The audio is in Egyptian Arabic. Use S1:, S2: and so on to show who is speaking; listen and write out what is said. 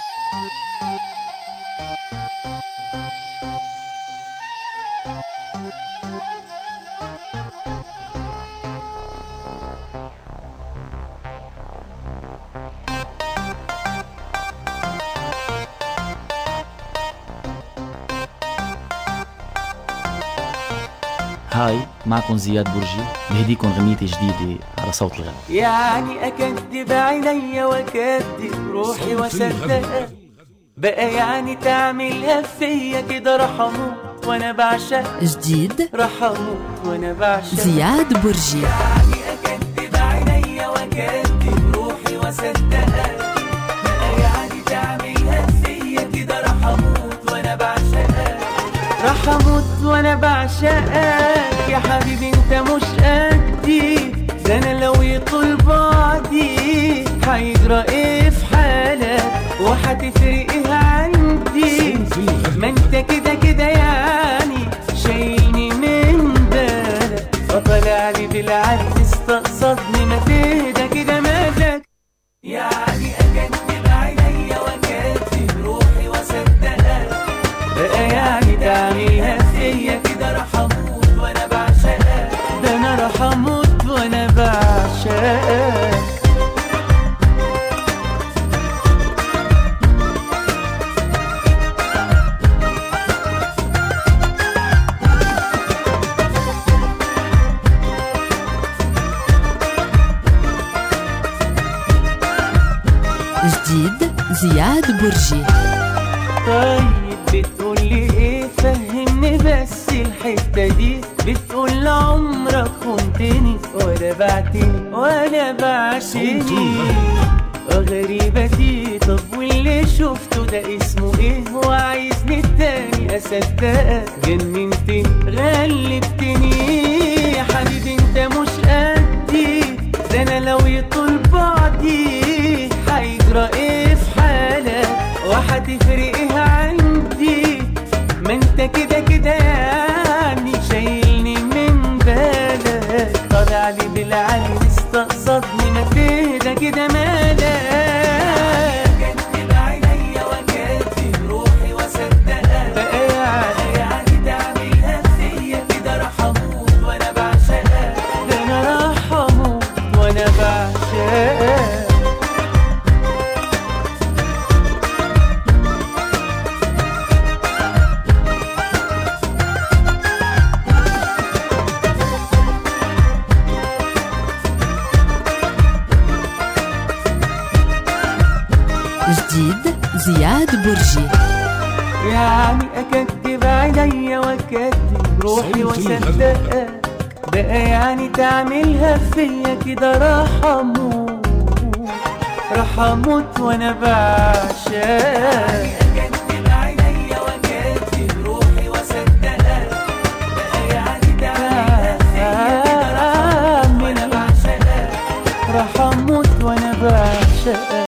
S1: هاي معكم زياد برجي بهديكم غنيتي جديدة على صوت الغنى
S2: يعني أكذب عيني وأكذب روحي وصدقها بقى يعني تعملها فيا كده رح أموت وأنا بعشق
S3: جديد
S2: رح أموت وأنا بعشق
S3: زياد برجي
S2: يعني أكذب عيني وأكذب روحي وصدقها بقى يعني تعملها فيا كده رح أموت وأنا بعشقها رح أموت وأنا بعشقك يا حبيبي أنت مش قدي ده أنا لو يطول بعدي هيجرى إيه في حالك وهتفرق إيه عندي ما أنت كده كده يعني شايلني من بالك فطلع لي بالعكس استقصدني ما تهدى كده مالك يعني أكذب عينيا وأكذب روحي وأصدقك بقى يعني تعملها فيا كده راح أموت وأنا بعشقك ده أنا راح أموت وأنا بعشقك
S3: جديد زياد برجي
S2: طيب بتقولي ايه فهمني بس الحتة دي بتقول عمرك خنتني ولا بعتني ولا بعشني غريبة دي طب واللي شفته ده اسمه ايه وعايزني التاني اصدقك جننتني غلبتني يا حبيبي انت مش قدي ده انا لو يطول بعدي هيجرى ايه في حالك وهتفرق ايه عندي ما انت كده كده يعني شايلني من بالك طالع لي بالعين استقصدني ما تهدى كده مالك كدب عينيا وكدب روحي وصدقك بقى يعني يعني تعملها فيا كده راح اموت وانا بعشقك ده انا راح اموت وانا بعشقك
S3: جديد زياد برجي
S2: يعني أكدب عينيا وأكدب روحي وأصدقك بقى يعني تعملها فيا كده راح أموت راح أموت وأنا بعشقك